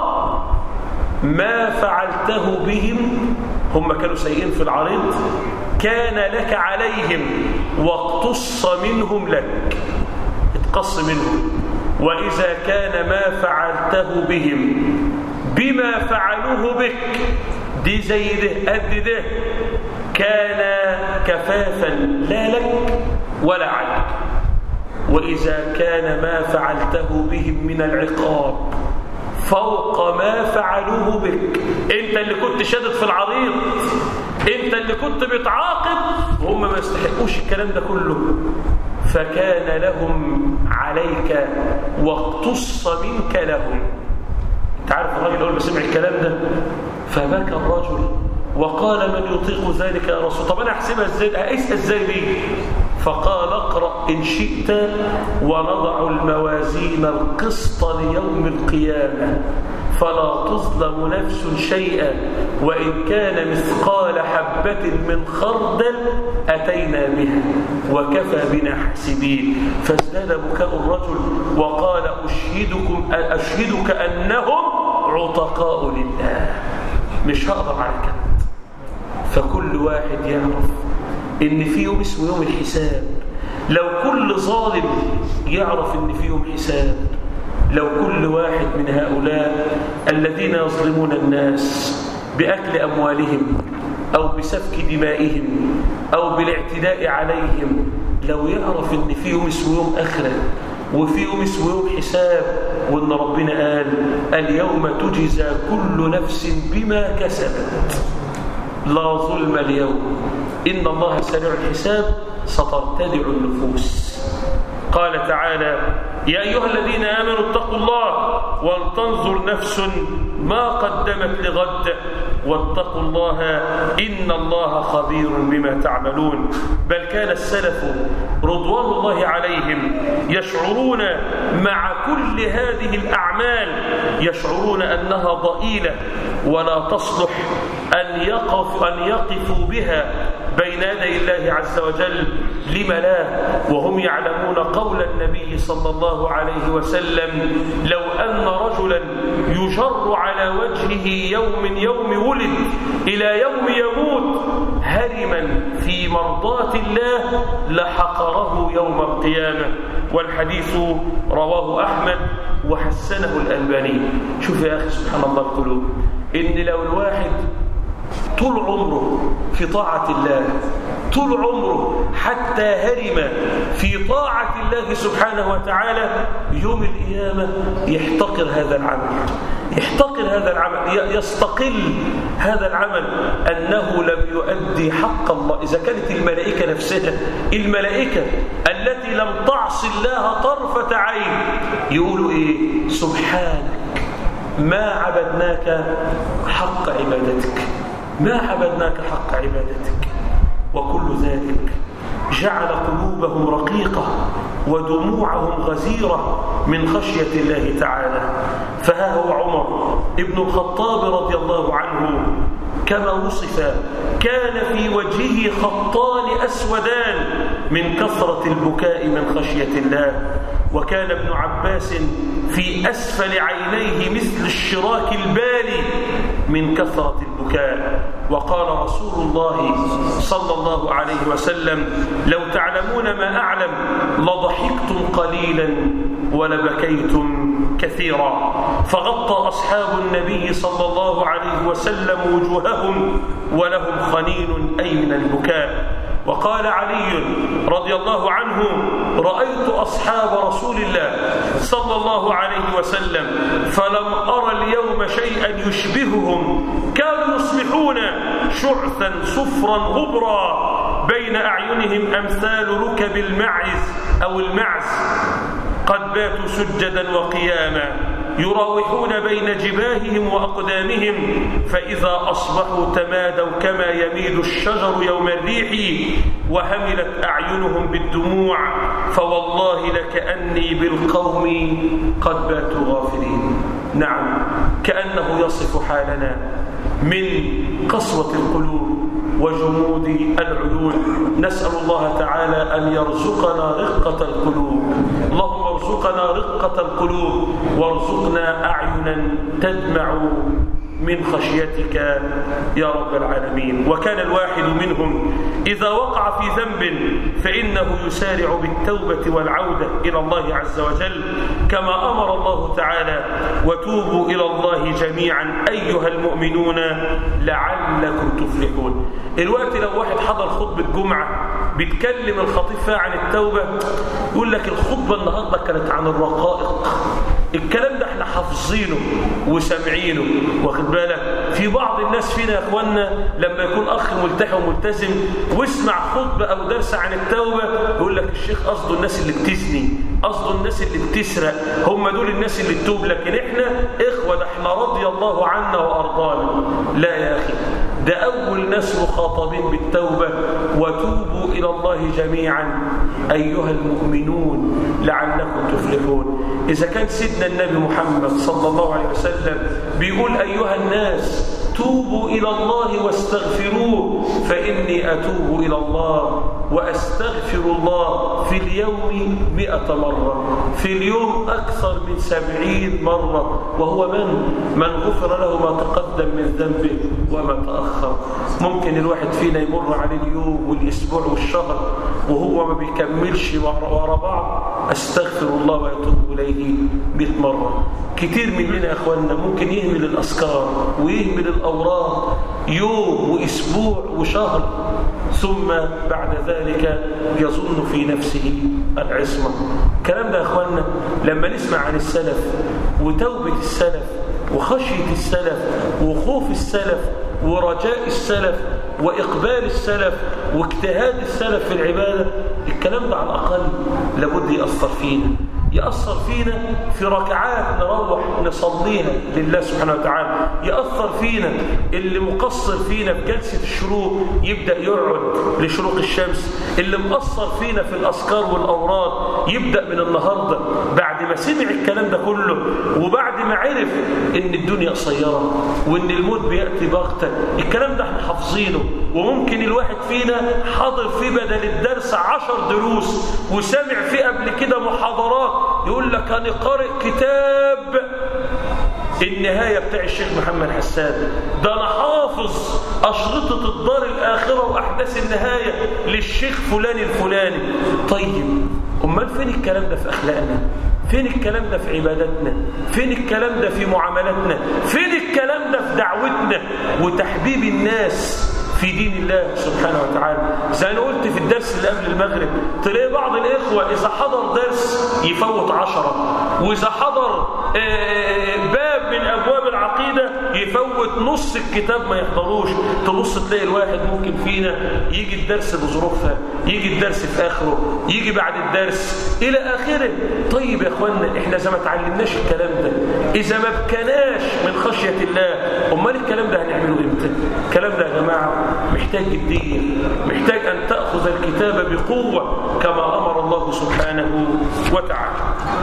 ما فعلته بهم هم كانوا سيئين في العريض كان لك عليهم واقتص منهم لك اتقص منهم وإذا كان ما فعلته بهم بما فعلوه بك دي زي ده قد ده كان كفافا لا لك ولا عليك وإذا كان ما فعلته بهم من العقاب فوق ما فعلوه بك انت اللي كنت شادد في العريض انت اللي كنت بتعاقب وهم ما يستحقوش الكلام ده كله فكان لهم عليك واقتص منك لهم انت عارف الراجل اول ما سمع الكلام ده فبكى الرجل وقال من يطيق ذلك يا رسول طب انا احسبها ازاي اقيسها ازاي دي فقال اقرا ان شئت ونضع الموازين القسط ليوم القيامه فلا تظلم نفس شيئا وإن كان مثقال حبة من خردل أتينا بها وكفى بنا حاسبين فازداد بكاء الرجل وقال أشهدكم أشهدك أنهم عتقاء لله مش هقدر على كده فكل واحد يعرف إن في يوم اسمه يوم الحساب لو كل ظالم يعرف إن في يوم حساب لو كل واحد من هؤلاء الذين يظلمون الناس بأكل أموالهم أو بسفك دمائهم أو بالاعتداء عليهم لو يعرف إن في يوم اسمه يوم آخرة وفي يوم اسمه يوم حساب وإن ربنا قال اليوم تجزى كل نفس بما كسبت لا ظلم اليوم إن الله سريع الحساب سترتدع النفوس قال تعالى يا أيها الذين آمنوا اتقوا الله ولتنظر نفس ما قدمت لغد واتقوا الله إن الله خبير بما تعملون بل كان السلف رضوان الله عليهم يشعرون مع كل هذه الأعمال يشعرون أنها ضئيلة ولا تصلح أن, يقف أن يقفوا بها بين يدي الله عز وجل لم لا وهم يعلمون قول النبي صلى الله عليه وسلم لو أن رجلا يجر على وجهه يوم يوم ولد إلى يوم يموت هرما في مرضاة الله لحقره يوم القيامة والحديث رواه أحمد وحسنه الألباني شوف يا أخي سبحان الله القلوب إن لو الواحد طول عمره في طاعة الله طول عمره حتى هرم في طاعة الله سبحانه وتعالى يوم القيامة يحتقر هذا العمل يحتقر هذا العمل يستقل هذا العمل أنه لم يؤدي حق الله إذا كانت الملائكة نفسها الملائكة التي لم تعص الله طرفة عين يقولوا إيه سبحانك ما عبدناك حق عبادتك ما عبدناك حق عبادتك وكل ذلك جعل قلوبهم رقيقة ودموعهم غزيرة من خشية الله تعالى فها هو عمر ابن الخطاب رضي الله عنه كما وصف كان في وجهه خطان أسودان من كثرة البكاء من خشية الله وكان ابن عباس في أسفل عينيه مثل الشراك البالي من كثرة البكاء وقال رسول الله صلى الله عليه وسلم لو تعلمون ما أعلم لضحكتم قليلا ولبكيتم كثيرا فغطى أصحاب النبي صلى الله عليه وسلم وجوههم ولهم خنين أي من البكاء وقال علي رضي الله عنه رأيت أصحاب رسول الله صلى الله عليه وسلم فلم أرى اليوم شيئا يشبههم كانوا يصبحون شعثا صفرا غبرا بين أعينهم أمثال ركب المعز أو المعز قد باتوا سجدا وقياما يراوحون بين جباههم وأقدامهم فإذا أصبحوا تمادوا كما يميل الشجر يوم الريح وهملت أعينهم بالدموع فوالله لكأني بالقوم قد باتوا غافلين نعم كأنه يصف حالنا من قسوة القلوب وجمود العيون نسأل الله تعالى أن يرزقنا رقة القلوب اللهم ارزقنا رقة القلوب وارزقنا أعينا تدمع من خشيتك يا رب العالمين وكان الواحد منهم إذا وقع في ذنب فإنه يسارع بالتوبة والعودة إلى الله عز وجل كما أمر الله تعالى وتوبوا إلى الله جميعا أيها المؤمنون لعلكم تفلحون الوقت لو واحد حضر خطبة جمعة بيتكلم الخطيب فيها عن التوبة يقول لك الخطبة النهاردة كانت عن الرقائق الكلام ده احنا حافظينه وسامعينه واخد بالك في بعض الناس فينا يا اخوانا لما يكون اخ ملتحي وملتزم واسمع خطبه او درس عن التوبه يقول لك الشيخ قصده الناس اللي بتزني قصده الناس اللي بتسرق هم دول الناس اللي تتوب لكن احنا اخوه ده احنا رضي الله عنا وارضانا لا يا اخي ده أول ناس مخاطبين بالتوبة وتوبوا إلى الله جميعا أيها المؤمنون لعلكم تفلحون إذا كان سيدنا النبي محمد صلى الله عليه وسلم بيقول أيها الناس توبوا إلى الله واستغفروه فإني أتوب إلى الله وأستغفر الله في اليوم مئة مرة في اليوم أكثر من سبعين مرة وهو من؟ من غفر له ما تقدم من ذنبه وما تأخر ممكن الواحد فينا يمر عليه اليوم والأسبوع والشهر وهو ما بيكملش ورا بعض أستغفر الله وأتوب إليه مئة مرة كتير مننا يا أخواننا ممكن يهمل الأذكار ويهمل الأوراق يوم وأسبوع وشهر ثم بعد ذلك يظن في نفسه العصمة الكلام ده يا أخوانا لما نسمع عن السلف وتوبة السلف وخشية السلف وخوف السلف ورجاء السلف وإقبال السلف واجتهاد السلف في العبادة الكلام ده على الأقل لابد يأثر فينا يأثر فينا في ركعات نروح نصليها لله سبحانه وتعالى يأثر فينا اللي مقصر فينا في جلسة الشروق يبدأ يقعد لشروق الشمس اللي مقصر فينا في الأذكار والأوراد يبدأ من النهاردة بعد ما سمع الكلام ده كله وبعد ما عرف ان الدنيا قصيرة وان الموت بيأتي بغتة الكلام ده احنا حافظينه وممكن الواحد فينا حاضر في بدل الدرس عشر دروس وسمع فيه قبل كده محاضرات يقول لك أنا قارئ كتاب النهاية بتاع الشيخ محمد حسان ده أنا حافظ أشرطة الدار الآخرة وأحداث النهاية للشيخ فلان الفلاني طيب أمال فين الكلام ده في أخلاقنا فين الكلام ده في عباداتنا فين الكلام ده في معاملاتنا فين الكلام ده في دعوتنا وتحبيب الناس في دين الله سبحانه وتعالى زي أنا قلت في الدرس اللي قبل المغرب تلاقي بعض الإخوة إذا حضر درس يفوت عشرة وإذا حضر باب من أبواب العقيدة يفوت نص الكتاب ما يحضروش تبص تلاقي الواحد ممكن فينا يجي الدرس بظروفها يجي الدرس في آخره يجي بعد الدرس إلى آخره طيب يا أخوانا إحنا إذا ما تعلمناش الكلام ده إذا ما بكناش من خشية الله أمال الكلام ده هنعمله إمتى الكلام ده يا جماعة محتاج جدية محتاج أن تأخذ الكتاب بقوة كما أمر الله سبحانه وتعالى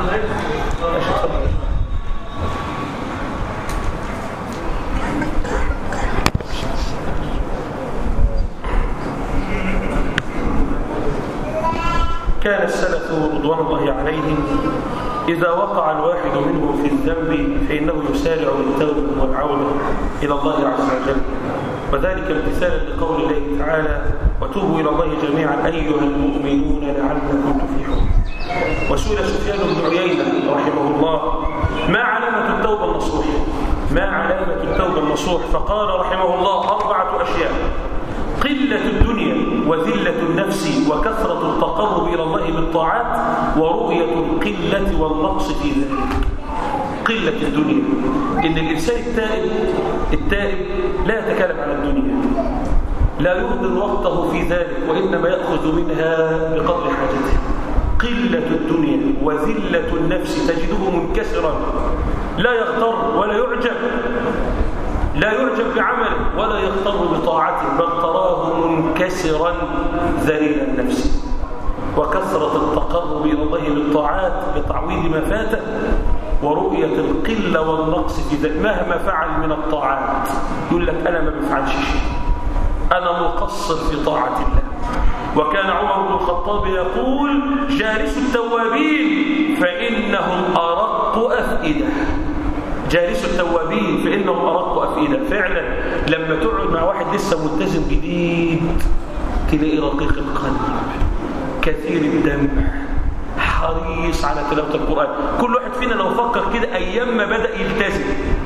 كان السلف رضوان الله عليهم إذا وقع الواحد منهم في الذنب فإنه يسارع بالتوبة والعودة إلى الله عز وجل وذلك امتثالا لقول الله تعالى وتوبوا إلى الله جميعا أيها المؤمنون لعلكم تفلحون وسئل سفيان بن عيينة رحمه الله ما علامة التوبة النصوح ما علامة التوبة النصوح فقال رحمه الله أربعة أشياء قلة الدنيا وذلة النفس وكثرة التقرب إلى الله بالطاعات ورؤية القلة والنقص في ذلك قلة الدنيا إن الإنسان التائب التائب لا يتكلم عن الدنيا لا يهدر وقته في ذلك وإنما يأخذ منها بقدر حاجته قلة الدنيا وذلة النفس تجده منكسرا لا يغتر ولا يعجب لا يعجب بعمله ولا يغتر بطاعته بل تراه منكسرا ذليل النفس وكثرة التقرب إلى الله بالطاعات بتعويض ما فاته ورؤية القلة والنقص في ذلك مهما فعل من الطاعات يقول لك أنا ما بفعلش شيء أنا مقصر في طاعة الله وكان عمر بن الخطاب يقول جالس التوابين فإنهم أرق أفئدة جالس التوابين فإنهم أرق أفئدة فعلا لما تقعد مع واحد لسه ملتزم جديد تلاقي رقيق القلب كثير الدمع حريص على تلاوة القرآن كل واحد فينا لو فكر كده أيام ما بدأ يلتزم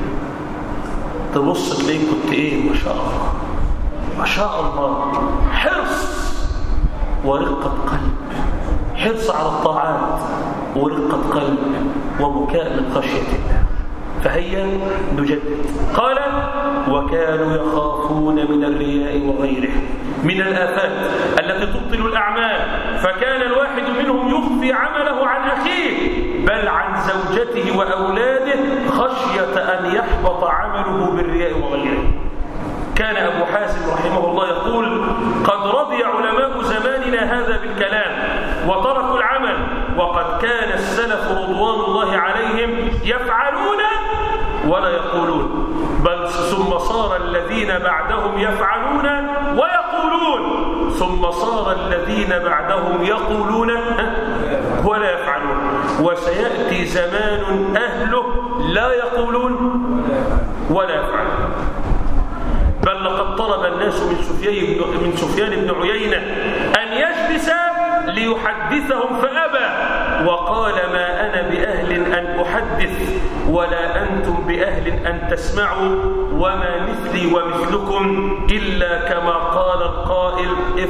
تبص تلاقيه كنت إيه ما شاء الله ما شاء الله حرص ورقة قلب حرص على الطاعات ورقة قلب وبكاء من خشية الله فهيا نجدد قال وكانوا يخافون من الرياء وغيره من الآفات التي تبطل الأعمال فكان الواحد منهم يخفي عمله عن أخيه بل عن زوجته وأولاده خشية أن يحبط عمله بالرياء وغيره كان أبو حازم رحمه الله يقول قد رضي علماء زماننا هذا بالكلام وتركوا العمل وقد كان السلف رضوان الله عليهم يفعلون ولا يقولون بل ثم صار الذين بعدهم يفعلون ويقولون ثم صار الذين بعدهم يقولون ولا يفعلون وسيأتي زمان أهله لا يقولون ولا يفعلون بل لقد طلب الناس من سفيان بن من سفيان بن عيينة أن يجلس ليحدثهم فأبى وقال ما أنا بأهل أن أحدث ولا أنتم بأهل أن تسمعوا وما مثلي ومثلكم إلا كما قال القائل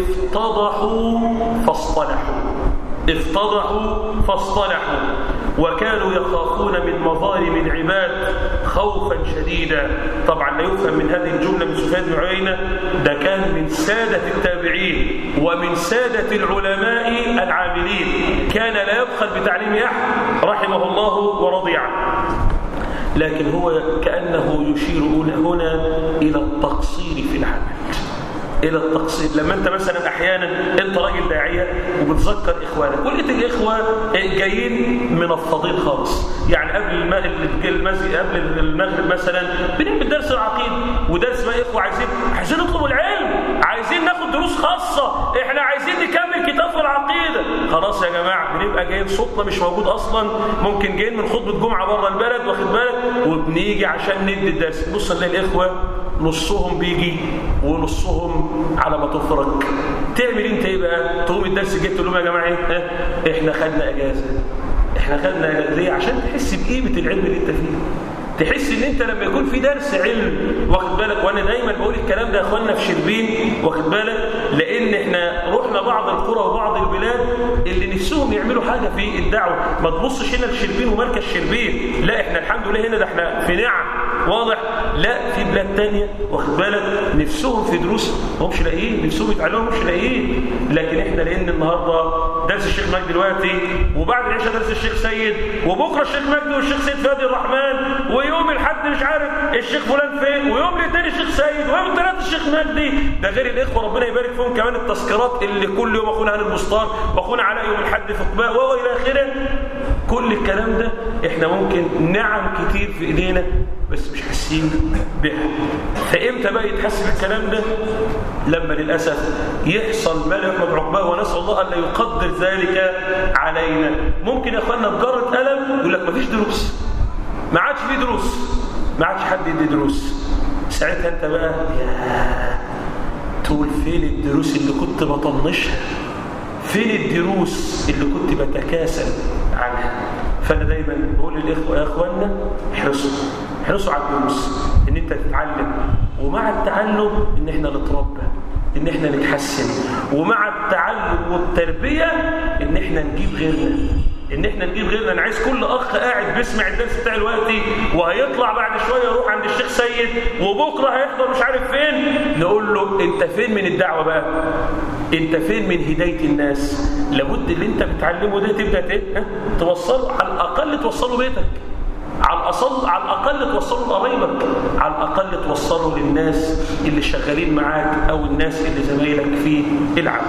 افتضحوا فاصطلحوا افتضحوا فاصطلحوا وكانوا يخافون من مظالم العباد خوفا شديدا طبعا لا يفهم من هذه الجملة من سفيان بن عيينة ده كان من سادة التابعين ومن سادة العلماء العاملين كان لا يبخل بتعليم أحد رحمه الله ورضي عنه لكن هو كأنه يشير هنا إلى التقصير في العمل الى التقصير لما انت مثلا احيانا انت راجل داعيه وبتذكر اخوانك ولقيت الاخوه جايين منفضين خالص يعني قبل المسجد قبل المغرب مثلا بنعمل درس العقيده ودرس بقى اخوه عايزين عايزين نطلب العلم عايزين ناخد دروس خاصه احنا عايزين نكمل كتاب في العقيده خلاص يا جماعه بنبقى جايين صوتنا مش موجود اصلا ممكن جايين من خطبه جمعه بره البلد واخد بالك وبنيجي عشان ندي الدرس بص نلاقي الاخوه نصهم بيجي ونصهم على ما تفرج تعمل انت ايه بقى تقوم الدرس جبت لهم يا جماعه ايه احنا خدنا اجازه احنا خدنا اجازه ليه عشان تحس بقيمه العلم اللي انت فيه تحس ان انت لما يكون في درس علم واخد بالك وانا دايما بقول الكلام ده يا اخوانا في شربين واخد بالك لان احنا رحنا بعض القرى وبعض البلاد اللي نفسهم يعملوا حاجه في الدعوه ما تبصش هنا لشربين ومركز شربين لا احنا الحمد لله هنا ده احنا في نعم واضح لا في بلاد تانية واخد بالك نفسهم في دروس ما همش لاقيين نفسهم يتعلموا مش لاقيين لكن احنا لان النهارده درس الشيخ مجدي دلوقتي وبعد العشاء درس الشيخ سيد وبكره الشيخ مجدي والشيخ سيد فادي الرحمن ويوم الحد مش عارف الشيخ فلان فين ويوم الاثنين الشيخ سيد ويوم الثلاث الشيخ مجدي ده غير الاخوه ربنا يبارك فيهم كمان التذكيرات اللي كل يوم اخونا هاني البسطان واخونا علاء يوم الحد في قباء والى اخره كل الكلام ده احنا ممكن نعم كتير في ايدينا بس مش حاسين بها فامتى بقى يتحسن الكلام ده لما للاسف يحصل ما لا يحمد عقباه ونسال الله ان لا يقدر ذلك علينا ممكن يا اخوانا بجره قلم يقول لك مفيش دروس ما عادش في دروس ما عادش حد يدي دروس ساعتها انت بقى يا تقول فين الدروس اللي كنت بطنشها فين الدروس اللي كنت بتكاسل عنها فانا دايما بقول للاخوه يا اخوانا احرصوا احرصوا على الدروس ان انت تتعلم ومع التعلم ان احنا نتربى ان احنا نتحسن ومع التعلم والتربيه ان احنا نجيب غيرنا ان احنا نجيب غيرنا انا عايز كل اخ قاعد بيسمع الدرس بتاع دلوقتي وهيطلع بعد شويه يروح عند الشيخ سيد وبكره هيحضر مش عارف فين نقول له انت فين من الدعوه بقى انت فين من هدايه الناس لابد اللي انت بتعلمه ده تبدا ايه توصله على الاقل توصله بيتك على الأصل على الأقل توصله لقرايبك على الأقل توصله للناس اللي شغالين معاك أو الناس اللي زمايلك في العمل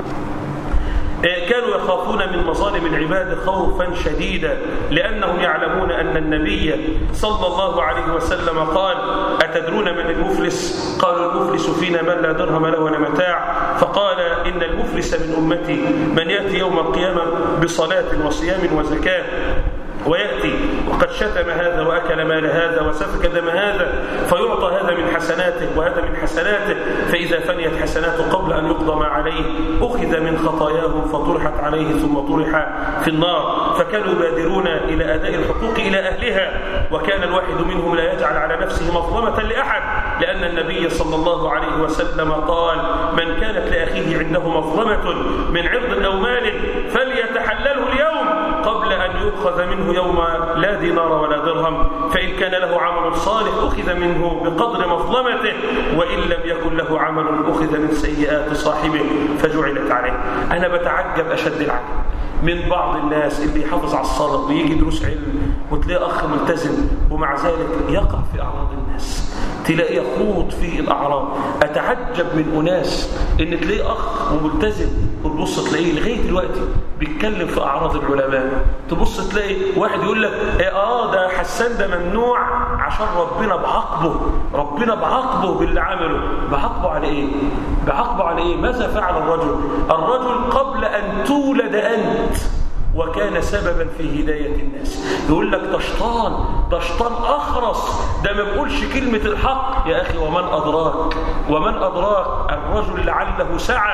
كانوا يخافون من مظالم العباد خوفا شديدا لأنهم يعلمون أن النبي صلى الله عليه وسلم قال أتدرون من المفلس قالوا المفلس فينا من لا درهم له ولا متاع فقال إن المفلس من أمتي من يأتي يوم القيامة بصلاة وصيام وزكاة ويأتي وقد شتم هذا وأكل مال هذا وسفك دم هذا فيعطى هذا من حسناته وهذا من حسناته فإذا فنيت حسناته قبل أن يقضى ما عليه أخذ من خطاياهم فطرحت عليه ثم طرح في النار فكانوا يبادرون إلى أداء الحقوق إلى أهلها وكان الواحد منهم لا يجعل على نفسه مظلمة لأحد لأن النبي صلى الله عليه وسلم قال من كانت لأخيه عنده مظلمة من عرض أو مال فليتحلله اليوم قبل أن يؤخذ منه يوم لا دينار ولا درهم فإن كان له عمل صالح أخذ منه بقدر مظلمته وإن لم يكن له عمل أخذ من سيئات صاحبه فجعلت عليه أنا بتعجب أشد العجب من بعض الناس اللي يحافظ على الصلاة ويجي دروس علم وتلاقي أخ ملتزم ومع ذلك يقع في أعراض الناس تلاقي يخوض في الأعراض أتعجب من أناس إن تلاقي أخ وملتزم وتبص تلاقيه لغاية دلوقتي بيتكلم في أعراض العلماء تبص تلاقي واحد يقول لك إيه آه ده حسان ده ممنوع عشان ربنا بعاقبه ربنا بعاقبه باللي عمله بعاقبه على إيه؟ بعاقبه على إيه؟ ماذا فعل الرجل؟ الرجل قبل أن تولد أنت وكان سببا في هداية الناس يقول لك ده شطان ده شطان أخرس ده ما بيقولش كلمة الحق يا أخي ومن أدراك ومن أدراك الرجل لعله سعى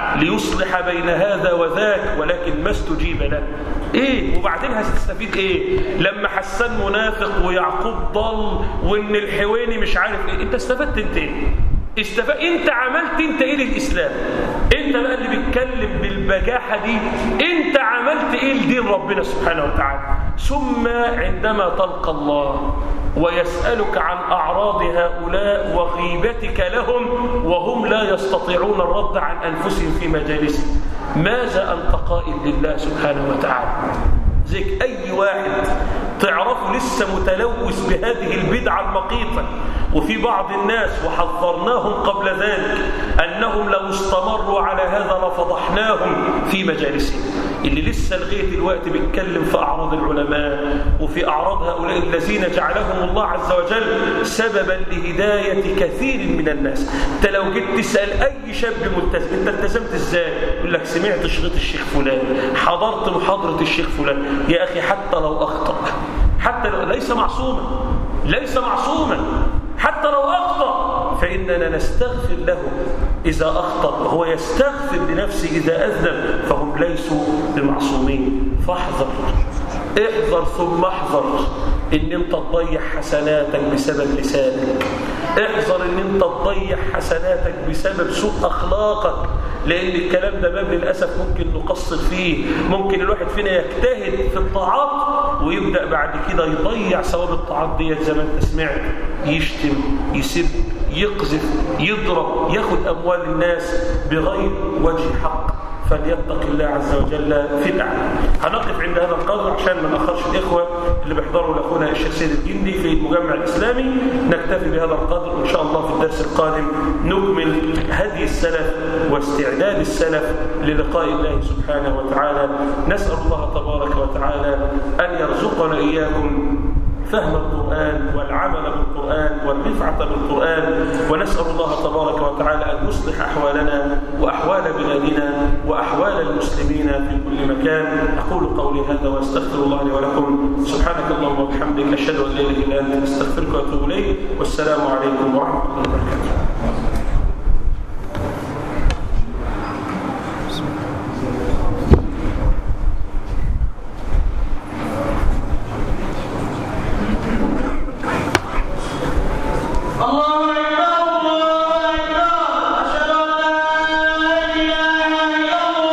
ليصلح بين هذا وذاك ولكن ما استجيب له ايه وبعدين هتستفيد ايه لما حسان منافق ويعقوب ضل وان الحويني مش عارف ايه انت استفدت انت ايه استفاد انت عملت انت ايه للاسلام انت بقى اللي بيتكلم بالبجاحه دي انت عملت ايه لدين ربنا سبحانه وتعالى ثم عندما تلقى الله ويسألك عن أعراض هؤلاء وغيبتك لهم وهم لا يستطيعون الرد عن أنفسهم في مجالسهم ماذا أنت قائل لله سبحانه وتعالى زيك أي واحد تعرفه لسه متلوث بهذه البدعة المقيتة وفي بعض الناس وحذرناهم قبل ذلك أنهم لو استمروا على هذا لفضحناهم في مجالسهم اللي لسه لغايه الوقت بيتكلم في أعراض العلماء وفي أعراض هؤلاء الذين جعلهم الله عز وجل سببا لهداية كثير من الناس انت لو جيت تسأل أي شاب ملتزم انت التزمت ازاي يقول لك سمعت شريط الشيخ فلان حضرت محاضرة الشيخ فلان يا أخي حتى لو أخطأ حتى لو ليس معصوما ليس معصوما حتى لو أخطأ فإننا نستغفر له إذا أخطأ وهو يستغفر لنفسه إذا أذنب فهم ليسوا بمعصومين فاحذر احذر ثم احذر ان انت تضيع حسناتك بسبب لسانك احذر ان انت تضيع حسناتك بسبب سوء اخلاقك لان الكلام ده باب للاسف ممكن نقصر فيه ممكن الواحد فينا يجتهد في الطاعات ويبدا بعد كده يضيع ثواب الطاعات ديت زي ما انت سمعت يشتم يسب يقذف يضرب ياخد اموال الناس بغير وجه حق فليتق الله عز وجل في الأعلى هنقف عند هذا القدر عشان ما نأخرش الإخوة اللي بيحضروا لأخونا الشيخ سيد الجندي في المجمع الإسلامي نكتفي بهذا القدر وإن شاء الله في الدرس القادم نكمل هدي السلف واستعداد السلف للقاء الله سبحانه وتعالى نسأل الله تبارك وتعالى أن يرزقنا إياكم فهم القرآن والعمل بالقرآن والرفعة بالقرآن ونسأل الله تبارك وتعالى أن يصلح أحوالنا وأحوال بلادنا وأحوال المسلمين في كل مكان أقول قولي هذا وأستغفر الله لي ولكم سبحانك اللهم وبحمدك أشهد أن لا إله إلا أنت أستغفرك وأتوب إليك والسلام عليكم ورحمة الله وبركاته